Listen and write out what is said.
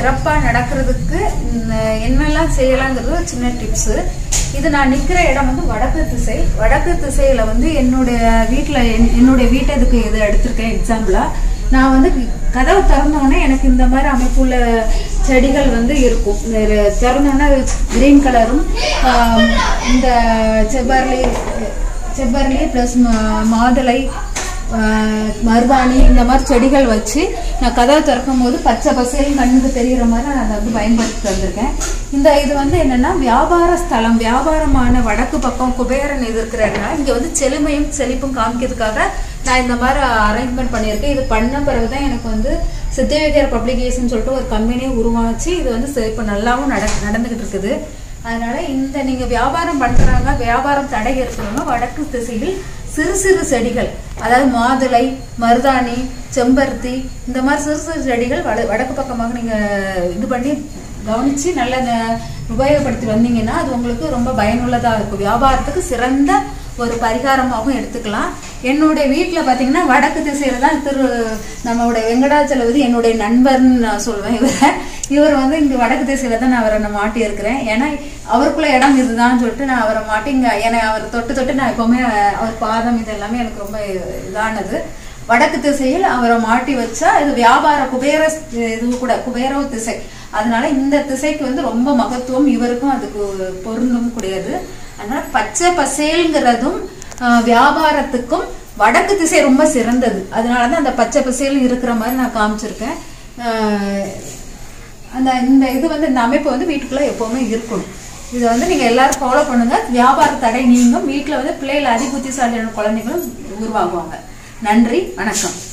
சிறப்பாக நடக்கிறதுக்கு இந்த என்னெல்லாம் செய்யலாங்கிறது ஒரு சின்ன டிப்ஸு இது நான் நிற்கிற இடம் வந்து வடக்கு திசை வடக்கு திசையில் வந்து என்னுடைய வீட்டில் என்னுடைய வீட்டை இதுக்கு இது எடுத்திருக்கேன் எக்ஸாம்பிளாக நான் வந்து கதவை திறந்தோடனே எனக்கு இந்த மாதிரி அமைப்புள்ள செடிகள் வந்து இருக்கும் இந்த திறந்தோடனே கிரீன் கலரும் இந்த செவ்வரளி செவ்வரளி ப்ளஸ் மாதுளை ஆஹ் மருதாணி இந்த மாதிரி செடிகள் வச்சு நான் கதவை திறக்கும் போது பச்சை பசேல் கண்ணுக்கு தெரிகிற மாதிரி நான் அதை வந்து பயன்படுத்தி வந்திருக்கேன் இந்த இது வந்து என்னன்னா வியாபார ஸ்தலம் வியாபாரமான வடக்கு பக்கம் குபேரன் இது இருக்கிறதுனால இங்கே வந்து செழுமையும் செழிப்பும் காமிக்கிறதுக்காக நான் இந்த மாதிரி அரேஞ்ச்மெண்ட் பண்ணியிருக்கேன் இது பண்ண பிறகு தான் எனக்கு வந்து சித்தவிகர் பப்ளிகேஷன் சொல்லிட்டு ஒரு கம்பெனியை உருவாச்சு இது வந்து இப்போ நல்லாவும் நட நடந்துகிட்டு இருக்குது அதனால இந்த நீங்க வியாபாரம் பண்றாங்க வியாபாரம் தடை இருக்கிறவங்க வடக்கு திசையில் சிறு சிறு செடிகள் அதாவது மாதுளை மருதாணி செம்பருத்தி இந்த மாதிரி சிறு சிறு செடிகள் வட வடக்கு பக்கமாக நீங்க இது பண்ணி கவனிச்சு நல்ல ந- உபயோகப்படுத்தி வந்தீங்கன்னா அது உங்களுக்கு ரொம்ப பயனுள்ளதா இருக்கும் வியாபாரத்துக்கு சிறந்த ஒரு பரிகாரமாகவும் எடுத்துக்கலாம் என்னுடைய வீட்டில் பார்த்தீங்கன்னா வடக்கு திசையில தான் திரு நம்மளுடைய வெங்கடாச்சலபதி என்னுடைய நண்பர்னு நான் சொல்லுவேன் இவரை இவர் வந்து இங்க வடக்கு திசையில தான் நான் அவரை நான் மாட்டி இருக்கிறேன் ஏன்னா அவருக்குள்ள இடம் இதுதான் சொல்லிட்டு நான் அவரை மாட்டி இங்க ஏன்னா அவர் தொட்டு தொட்டு நான் எப்பவுமே அவர் பாதம் இது எல்லாமே எனக்கு ரொம்ப இதானது வடக்கு திசையில் அவரை மாட்டி வச்சா இது வியாபார குபேர இது கூட குபேர திசை அதனால இந்த திசைக்கு வந்து ரொம்ப மகத்துவம் இவருக்கும் அதுக்கு பொருந்தும் கூடியது அதனால பச்சை பசேல்ங்கிறதும் ஆஹ், வியாபாரத்துக்கும் வடக்கு திசை ரொம்ப சிறந்தது அதனாலதான் அந்த பச்சை பசேல் இருக்கிற மாதிரி நான் காமிச்சிருக்கேன் ஆஹ், அந்த இந்த இது வந்து இந்த அமைப்பு வந்து வீட்டுக்குள்ள எப்பவுமே இருக்கணும் இதை வந்து நீங்க எல்லாரும் ஃபாலோ பண்ணுங்க வியாபார தடை நீங்கும் வீட்டுல வந்து பிள்ளைகள் அதிபுத்திசாலியான குழந்தைகளும் உருவாகுவாங்க நன்றி வணக்கம்